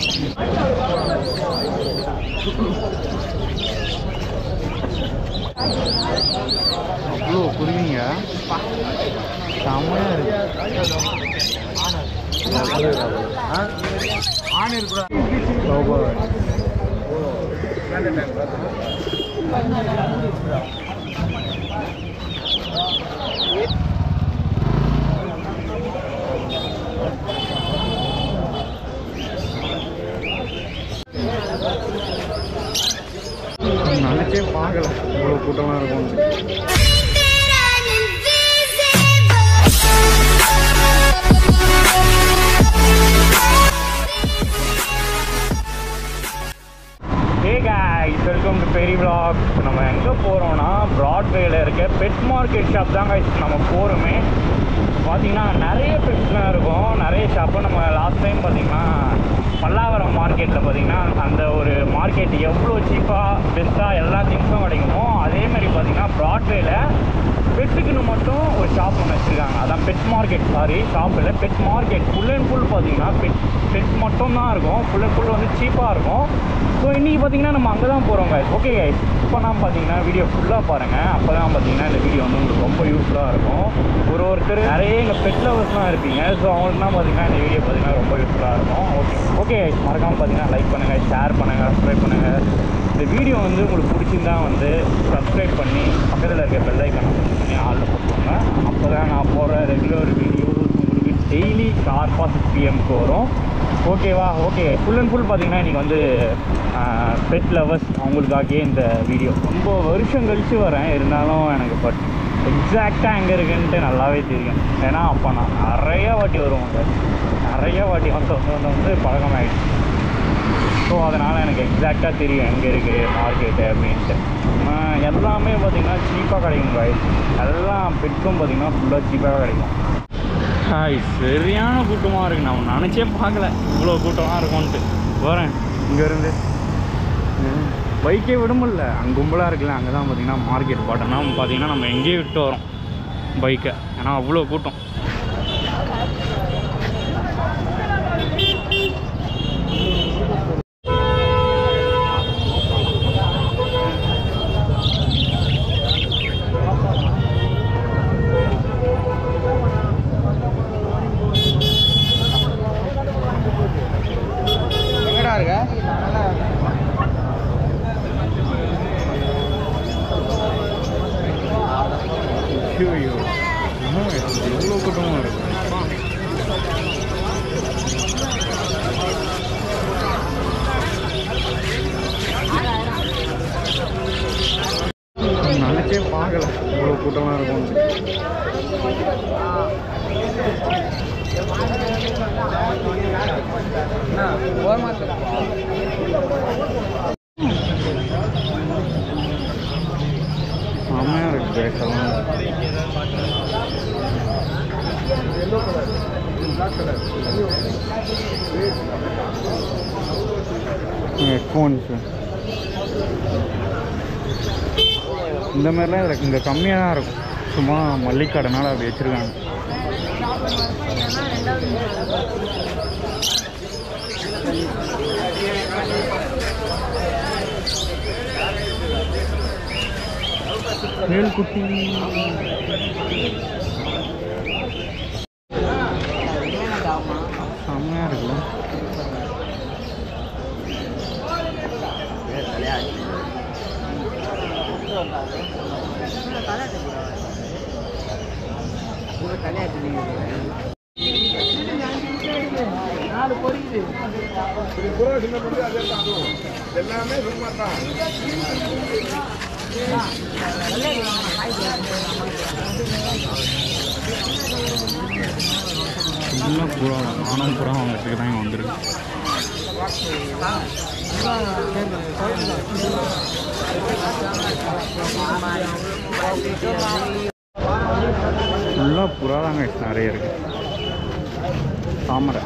அவ்வளோ குருவிங்க செம்மையாக இருக்கு ஆண் இருக்கக்கூடாது நினச்சே பார்க்கல இவ்வளோ கூட்டமாக இருக்கும் hey guys welcome to Peri vlog நம்ம எங்கே போகிறோம்னா ப்ராட்வேல இருக்க பெட் மார்க்கெட் ஷாப் தான் guys நம்ம போகிறோமே பார்த்தீங்கன்னா நிறைய பெட்ஸ்லாம் இருக்கும் நிறைய ஷாப்பு நம்ம லாஸ்ட் டைம் பார்த்தீங்கன்னா பல்லாவரம் மார்க்கெட்டில் பார்த்தீங்கன்னா அந்த ஒரு மார்க்கெட் எவ்வளோ சீப்பாக பெஸ்ட்டாக எல்லா திங்ஸும் கிடைக்குமோ அதே மாதிரி பார்த்தீங்கன்னா ப்ராட்வேல பெட்டுக்குன்னு மட்டும் ஒரு ஷாப் ஒன்று வச்சுருக்காங்க அதான் பெட் மார்க்கெட் சாரி ஷாப் இல்லை pet market full and full பார்த்தீங்கன்னா பெட் பெட் மட்டும் தான் இருக்கும் ஃபுல் அண்ட் ஃபுல் வந்து சீப்பாக இருக்கும் ஸோ இன்றைக்கி பார்த்தீங்கன்னா நம்ம அங்கே தான் போகிறோம் guys ஓகே guys இப்போ நான் பார்த்தீங்கன்னா வீடியோ ஃபுல்லாக பாருங்கள் அப்போ தான் பார்த்தீங்கன்னா இந்த வீடியோ வந்து உங்களுக்கு ரொம்ப யூஸ்ஃபுல்லாக இருக்கும் ஒரு ஒருத்தர் நிறைய எங்கள் பெட் லவர்ஸ்லாம் இருப்பீங்க ஸோ அவங்களுக்குலாம் பார்த்தீங்கன்னா இந்த வீடியோ பார்த்தீங்கன்னா ரொம்ப யூஸ்ஃபுல்லாக இருக்கும் ஓகே ஓகே guys மறக்காமல் பார்த்தீங்கன்னா லைக் பண்ணுங்கள் ஷேர் பண்ணுங்கள் சப்ஸ்கிரைப் பண்ணுங்கள் இந்த வீடியோ வந்து உங்களுக்கு பிடிச்சிருந்தா வந்து சப்ஸ்கிரைப் பண்ணி பக்கத்தில் இருக்க பெல் ஐக்கான பண்ணி ஆளில் போட்டுக்கோங்க அப்போ தான் நான் போகிற ரெகுலர் வீடியோஸ் உங்களுக்கு டெய்லி ஷார்ப்பாக சிக்ஸ் பிஎம்க்கு வரும் ஓகேவா ஓகே ஃபுல் அண்ட் ஃபுல் பார்த்தீங்கன்னா இன்றைக்கி வந்து பெட் லவர்ஸ் அவங்களுக்காகவே இந்த வீடியோ ரொம்ப வருஷம் கழித்து வரேன் இருந்தாலும் எனக்கு பட் எக்ஸாக்டாக எங்கே இருக்குன்ட்டு நல்லாவே தெரியும் ஏன்னா அப்போ நான் நிறைய வாட்டி வருவாங்க நிறைய வாட்டி வந்து வந்து வந்து வந்து பழக்கமாயிடுச்சு ஸோ அதனால் எனக்கு எக்ஸாக்டாக தெரியும் எங்கே இருக்குது மார்க்கெட்டு அப்படின்ட்டு ஆஹ் எல்லாமே பார்த்திங்கன்னா சீப்பாக கிடைக்கும் guys எல்லாம் பெட்ஸும் பார்த்திங்கன்னா ஃபுல்லாக சீப்பாக கிடைக்கும் ஹாய் சரியான கூட்டமாக இருக்குது நான் நினச்சே பார்க்கல இவ்வளோ கூட்டமாக இருக்கும்ன்ட்டு வரேன் இங்கேருந்து பைக்கே விட முடியல அங்கே கும்பலாக இருக்குல்ல அங்கே தான் பார்த்தீங்கன்னா மார்க்கெட் பாட்டோம்னா பார்த்தீங்கன்னா நம்ம எங்கேயே விட்டு வரோம் பைக்கை ஏன்னா அவ்வளோ கூட்டம் எங்கடா இருக்க ஐயோ எவ்வளோ கூட்டமாக இருக்கு நினச்சே பார்க்கல இவ்வளோ கூட்டமாக இருக்கும் ஓரமாக செம்மையாக இருக்குது பேசலாம் ஹெட்ஃபோன்ஸு இந்த மாதிரிலாம் இதில் இங்கே கம்மியாக தான் இருக்கும் சும்மா மல்லிக்கடைனால அப்படி வச்சுருக்காங்க குட்டி செம்மையாக இருக்குல்ல ஃபுல்லாக புறா நானும் புறா வாங்கிறதுக்கு தான் இங்கே வந்திருக்கு ஃபுல்லாக புறா தாங்க நிறைய இருக்கு தாமரை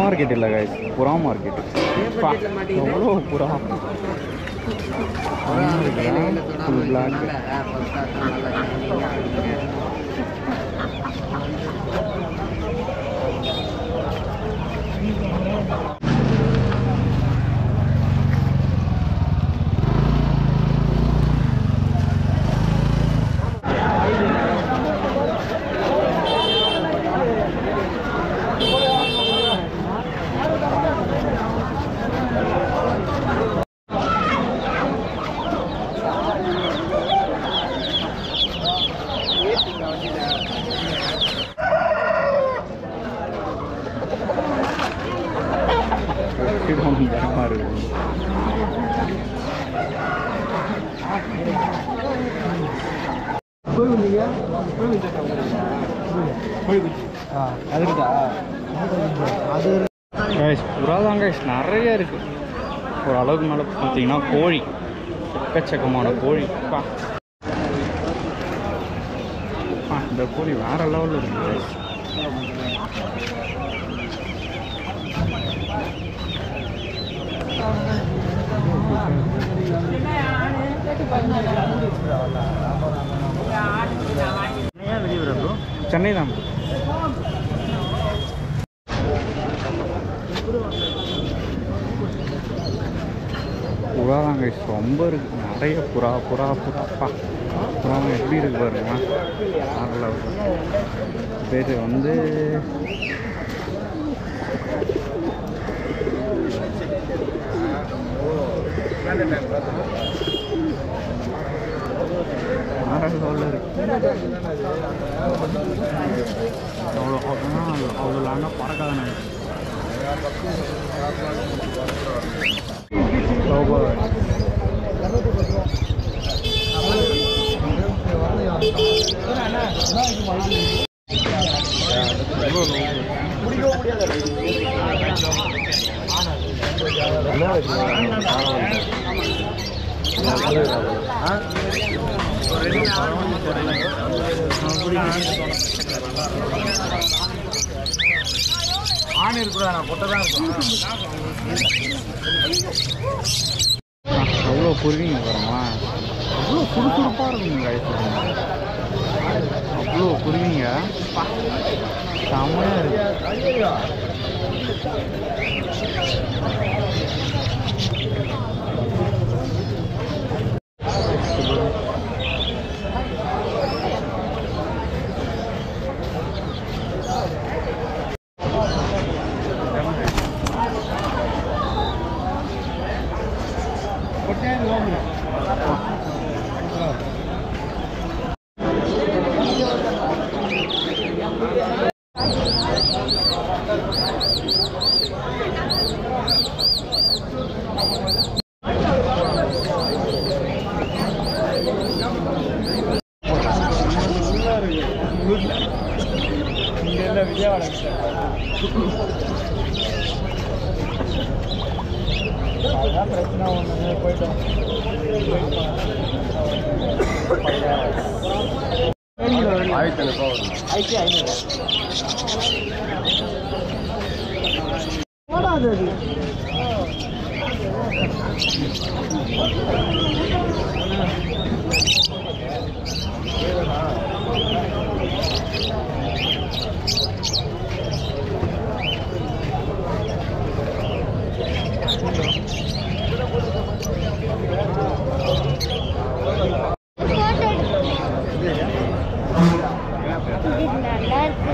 மார்க்கெட் இல்லை கைஸ் புறா மார்க்கெட் எவ்வளோ புறா ஃபுல் பிளாக் பயமாக இருக்குது கைஸ் புறா தான் கைஸ் நிறைய இருக்குது ஒரு அளவுக்கு மேலே பார்த்தீங்கன்னா கோழி எக்கச்சக்கமான கோழி பா ஆ, இந்த கோழி வேற லெவலில் இருக்கு கைஸ் சென்னை தான் புறா தான் கைஸ் ரொம்ப இருக்கு நிறைய புறா புறா புறாப்பா புறா எப்படி இருக்கு பாருங்க வேற பேர் வந்து வேற லெவலில் இருக்கு அவ்வளோ அவ்வளோ அவ்வளோ லாங்காக பறக்காத நினைக்கிறேன் அவ்வளோ பொறுவீங்க பாருங்களா அவ்வளோ சுறுசுறுப்பாக இருக்குங்க guys இதுங்க. அவ்வளோ பொறுவீங்க செம்மையாக இருக்கு நல்லா இருக்கு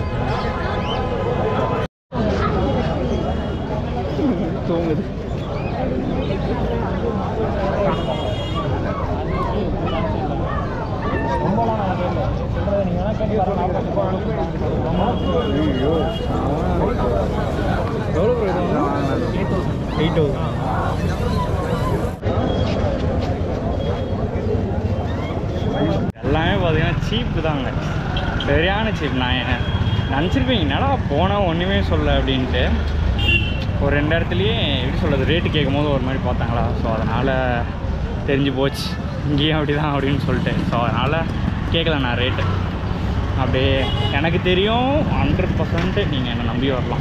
தூங்குது ஐயோ எவ்வளோ எயிட் தௌசண்ட் எல்லாமே பார்த்தீங்கன்னா சீப்பு தாங்க சரியான சீப் நான் என்ன- நினச்சிருப்பேன் என்னடா போனால் ஒன்றுமே சொல்ல அப்படின்ட்டு ஒரு ரெண்டு இடத்துலையே எப்படி சொல்கிறது ரேட்டு கேட்கும் போது ஒரு மாதிரி பார்த்தாங்களா ஸோ அதனால் தெரிஞ்சு போச்சு இங்கேயும் அப்படி தான் அப்படின்னு சொல்லிட்டு ஸோ அதனால் கேட்கல நான் ரேட்டு அப்படியே எனக்கு தெரியும் ஹண்ட்ரட் பர்சன்ட் நீங்கள் என்னை நம்பி வரலாம்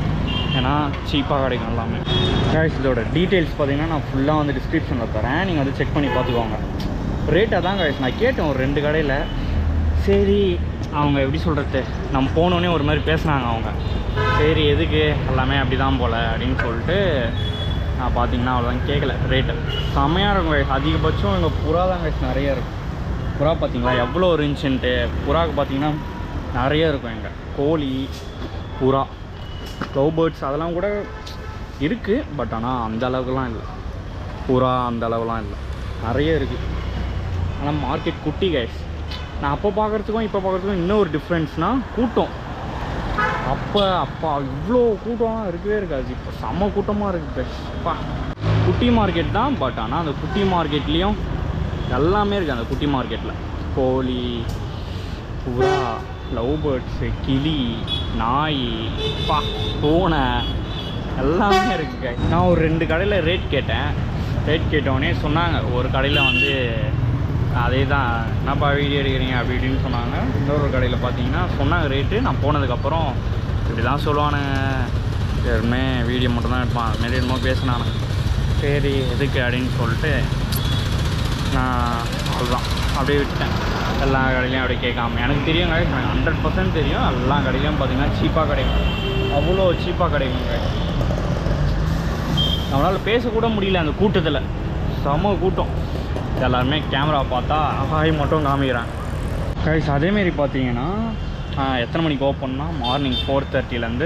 ஏன்னா சீப்பாக கிடைக்கும் எல்லாமே கைஸ் இதோட டீட்டெயில்ஸ் பார்த்தீங்கன்னா நான் ஃபுல்லாக வந்து டிஸ்கிரிப்ஷனில் தரேன் நீங்கள் வந்து செக் பண்ணி பார்த்துக்கோங்க ரேட்டாக தான் கைஸ் நான் கேட்டேன் ஒரு ரெண்டு கடையில் சரி அவங்க எப்படி சொல்கிறது நம்ம போனோடனே ஒரு மாதிரி பேசுனாங்க அவங்க சரி எதுக்கு எல்லாமே அப்படி தான் போல் அப்படின்னு சொல்லிட்டு நான் பார்த்தீங்கன்னா அவ்வளோதான் கேட்கல ரேட்டு செம்மையாக இருக்கும் guys. அதிகபட்சம் இங்கே புறா தான் guys நிறைய இருக்கும் புறா பார்த்தீங்களா எவ்வளோ இருந்துச்சுன்ட்டு புறாவுக்கு பார்த்தீங்கன்னா நிறைய இருக்கும் இங்கே கோழி புறா லவ் பேர்ட்ஸ் அதெல்லாம் கூட இருக்குது பட் ஆனால் அந்த அளவுக்குலாம் இல்லை புறா அந்த அளவுலாம் இல்லை நிறைய இருக்குது ஆனால் மார்க்கெட் குட்டி கைஸ் நான் அப்போ பார்க்குறதுக்கும் இப்போ பார்க்குறதுக்கும் இன்னும் ஒரு டிஃப்ரென்ஸ்னால் கூட்டம் அப்போ அப்பா இவ்வளோ கூட்டம்லாம் இருக்கவே இருக்காது இப்போ செம்ம கூட்டமாக இருக்குது guys. அப்பா குட்டி மார்க்கெட் தான் பட் ஆனால் அந்த குட்டி மார்க்கெட்லேயும் எல்லாமே இருக்குது அந்த குட்டி மார்க்கெட்டில் கோழி புறா லவ் பேர்ட்ஸு கிளி நாய் பா பூனை எல்லாமே இருக்குது guys. நான் ஒரு ரெண்டு கடையில் ரேட் கேட்டேன் ரேட் கேட்டோடனே சொன்னாங்க ஒரு கடையில் வந்து அதே தான் என்னப்பா வீடியோ எடுக்கிறீங்க அப்படி இப்படின்னு சொன்னாங்க இன்னொரு கடையில் பார்த்தீங்கன்னா சொன்னாங்க ரேட்டு நான் போனதுக்கப்புறம் இப்படி தான் சொல்லுவானுங்க யாருமே வீடியோ மட்டும் தான் எடுப்பான் அதுமாரி என்னமோ பேசினானுங்க சரி எதுக்கு அப்படின்னு சொல்லிட்டு நான் அவ்வளோதான் அப்படியே விட்டேன் எல்லா கடையிலையும் அப்படியே கேட்காம எனக்கு தெரியும் guys, எனக்கு ஹண்ட்ரட் பர்சன்ட் தெரியும் எல்லா கடையிலையும் பார்த்தீங்கன்னா சீப்பாக கிடைக்கும் அவ்வளோ சீப்பாக கிடைக்கும் guys. நம்மளால் பேசக்கூட முடியல அந்த கூட்டத்தில் செம கூட்டம் எல்லாருமே கேமரா பார்த்தா ஹாய் மட்டும் காமிக்கிறாங்க கைஸ் அதேமாரி பார்த்தீங்கன்னா ஆஹ், எத்தனை மணிக்கு ஓப்பன்னா மார்னிங் ஃபோர் தேர்ட்டிலேருந்து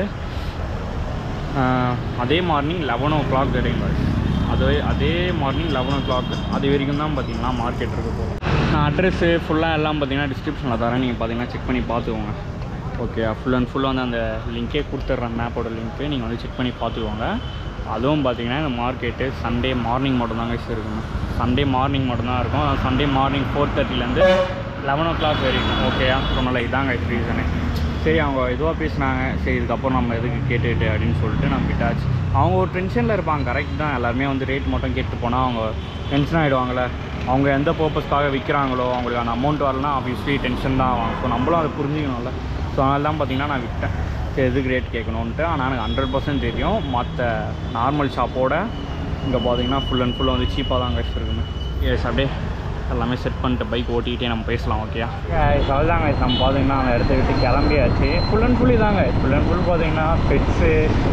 அதே மார்னிங் லெவன் ஓ கிளாக் வரைக்கும் guys. அதே அதே மார்னிங் லெவன் ஓ கிளாக் அது வரைக்கும் தான் பார்த்தீங்கன்னா மார்க்கெட் இருக்க போகும் நான் அட்ரெஸ்ஸு ஃபுல்லாக எல்லாம் பார்த்தீங்கன்னா டிஸ்கிரிப்ஷனில் தரேன் நீங்கள் பார்த்தீங்கன்னா செக் பண்ணி பார்த்துக்கோங்க ஓகே ஃபுல் அண்ட் ஃபுல்லாக வந்து அந்த லிங்கே கொடுத்துட்றேன் மேப்போட லிங்க்கு நீங்கள் வந்து செக் பண்ணி பார்த்துக்கோங்க அதுவும் பார்த்தீங்கன்னா இந்த மார்க்கெட்டு சண்டே மார்னிங் மட்டும்தாங்க இருக்குங்க சண்டே மார்னிங் மட்டும்தான் இருக்கும் சண்டே மார்னிங் ஃபோர் தேர்ட்டிலேருந்து லெவன் ஓ கிளாக் வரைக்கும் ஓகேயா சொன்னல இதாங்க ரீசனு சரி அவங்க இதுவாக பேசினாங்க சரி இதுக்கப்புறம் நம்ம எதுக்கு கேட்டுட்டு அப்படின்னு சொல்லிட்டு நம்ம விட்டாச்சு அவங்க ஒரு டென்ஷனில் இருப்பாங்க கரெக்ட் தான் எல்லாருமே வந்து ரேட் மட்டும் கேட்டு போனால் அவங்க டென்ஷன் ஆகிடுவாங்கள்ல அவங்க எந்த பர்பஸ்க்காக விற்கிறாங்களோ அவங்களுக்கான அமௌண்ட் வரலனா ஆப்வியஸ்லி டென்ஷன் தான் ஆகும் ஸோ நம்மளும் அதை புரிஞ்சுக்கணும்ல ஸோ அதனால தான் பார்த்தீங்கன்னா நான் விட்டேன் சரி எதுக்கு ரேட் கேட்கணுன்ட்டு ஆனால் எனக்கு ஹண்ட்ரட் பர்சன்ட் தெரியும் மற்ற நார்மல் ஷாப்போட இங்கே பார்த்தீங்கன்னா ஃபுல் அண்ட் ஃபுல் வந்து சீப்பாக தான் வச்சுருக்குங்க எஸ் அப்படியே எல்லாமே செட் பண்ணிட்டு பைக் ஓட்டிகிட்டே நம்ம பேசலாம் ஓகேயா அவ்வளோதாங்க நம்ம பார்த்தீங்கன்னா அந்த இடத்த விட்டு கிளம்பியாச்சு ஃபுல் அண்ட் ஃபுல்லி தாங்க ஃபுல் அண்ட் ஃபுல் பார்த்தீங்கன்னா பெட்ஸு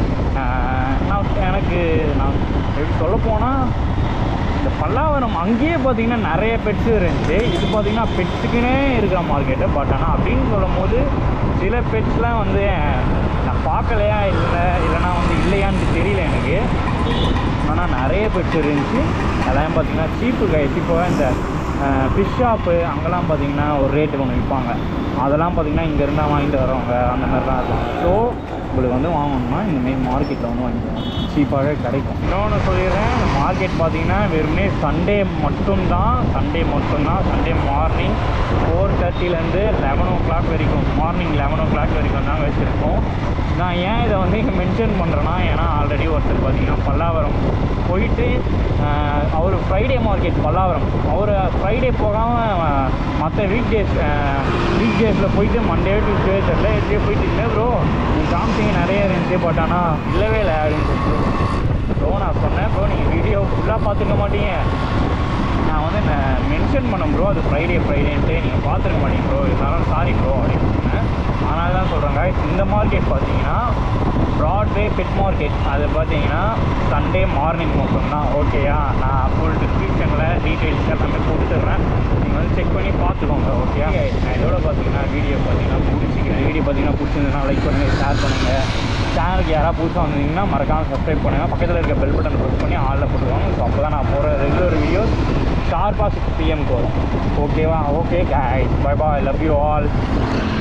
நான் எனக்கு நான் எப்படி சொல்ல போனால் இந்த பல்லாவரம் அங்கேயே பார்த்தீங்கன்னா நிறைய பெட்ஸ் இருந்துச்சு இது பார்த்தீங்கன்னா பெட்ஸுக்குன்னே இருக்கிற மார்க்கெட்டு பட் ஆனால் அப்படின்னு சொல்லும் போது சில பெட்ஸ்லாம் வந்து நான் பார்க்கலையா இல்லை இல்லைனா வந்து இல்லையான்னு தெரியல எனக்கு ஆனால் நிறைய பெட்ஸ் இருந்துச்சு அதெல்லாம் பார்த்தீங்கன்னா சீப்பு கைஸ் இப்போ இந்த ஃபிஷ் ஷாப்பு அங்கெல்லாம் பார்த்தீங்கன்னா ஒரு ரேட்டு ஒன்று விற்பாங்க அதெல்லாம் பார்த்தீங்கன்னா இங்கேருந்து வாங்கிட்டு வரவங்க அந்த மாதிரிலாம் இருக்கும் ஸோ உங்களுக்கு வந்து வாங்கணும்னா இந்தமாரி மார்க்கெட்டில் வந்து வாங்கிக்கணும் சீப்பாகவே கிடைக்கும் இன்னொன்று சொல்லிடுறேன் இந்த மார்க்கெட் பார்த்தீங்கன்னா வெறுமனே சண்டே மட்டும்தான் சண்டே மட்டும்தான் சண்டே மார்னிங் ஃபோர் தேர்ட்டிலேருந்து லெவன் ஓ கிளாக் வரைக்கும் மார்னிங் லெவன் ஓ கிளாக் வரைக்கும் தான் வச்சுருக்கோம் நான் ஏன் இதை வந்து இங்கே மென்ஷன் பண்ணுறேன்னா ஏன்னா ஆல்ரெடி ஒருத்தர் பார்த்தீங்கன்னா பல்லாவரம் போயிட்டு அவர் ஃப்ரைடே மார்க்கெட் பல்லாவரம் அவர் ஃப்ரைடே போகாமல் மற்ற வீக் டேஸ் வீக் டேஸில் போயிட்டு மண்டே டியூஸ்டே தெரில எப்படியே போயிட்டு இல்லை ப்ரோ நீ காமிச்சிங்க நிறைய இருந்துச்சு பட் ஆனால் இல்லவே இல்லை அப்படின்னு சொல்லிட்டு ப்ரோ நான் சொன்னேன் ப்ரோ நீங்கள் வீடியோ ஃபுல்லாக பார்த்துக்க மாட்டீங்க நான் வந்து மென்ஷன் பண்ணேன் ப்ரோ அது ஃப்ரைடே ஃப்ரைடேன்ட்டு நீங்கள் பார்த்துருக்க மாட்டீங்க ப்ரோ இருந்தாலும் சாரி ப்ரோ அப்படின்னு சொன்னேன் அதனால தான் சொல்கிறேங்க இந்த மார்க்கெட் பார்த்தீங்கன்னா ப்ராட்வே பெட் மார்க்கெட் அது பார்த்தீங்கன்னா சண்டே மார்னிங் மட்டும்தான் ஓகேயா நான் ஃபுல் டிஸ்கிரிப்ஷனில் டீட்டெயில்ஸ் எல்லாமே கொடுத்துட்றேன் நீங்கள் வந்து செக் பண்ணி பார்த்துக்கோங்க ஓகே நான் இதோட பார்த்தீங்கன்னா வீடியோ பார்த்தீங்கன்னா பிடிச்சிக்கிறேன் வீடியோ பார்த்தீங்கன்னா பிடிச்சிருந்ததுன்னா லைக் பண்ணுங்கள் ஷேர் பண்ணுங்கள் சேனலுக்கு யாராவது புதுசாக வந்தீங்கன்னா மறக்காமல் சப்ஸ்கிரைப் பண்ணுங்கள் பக்கத்தில் இருக்க பெல் பட்டன் ப்ரெஸ் பண்ணி ஆளில் போட்டுருவாங்க ஸோ அப்போ தான் நான் போகிற ரெகுலர் வீடியோஸ் ஷார்ப்பாக சிக்ஸ் பிஎம்க்கு வரும் ஓகேவா okay guys bye bye love you all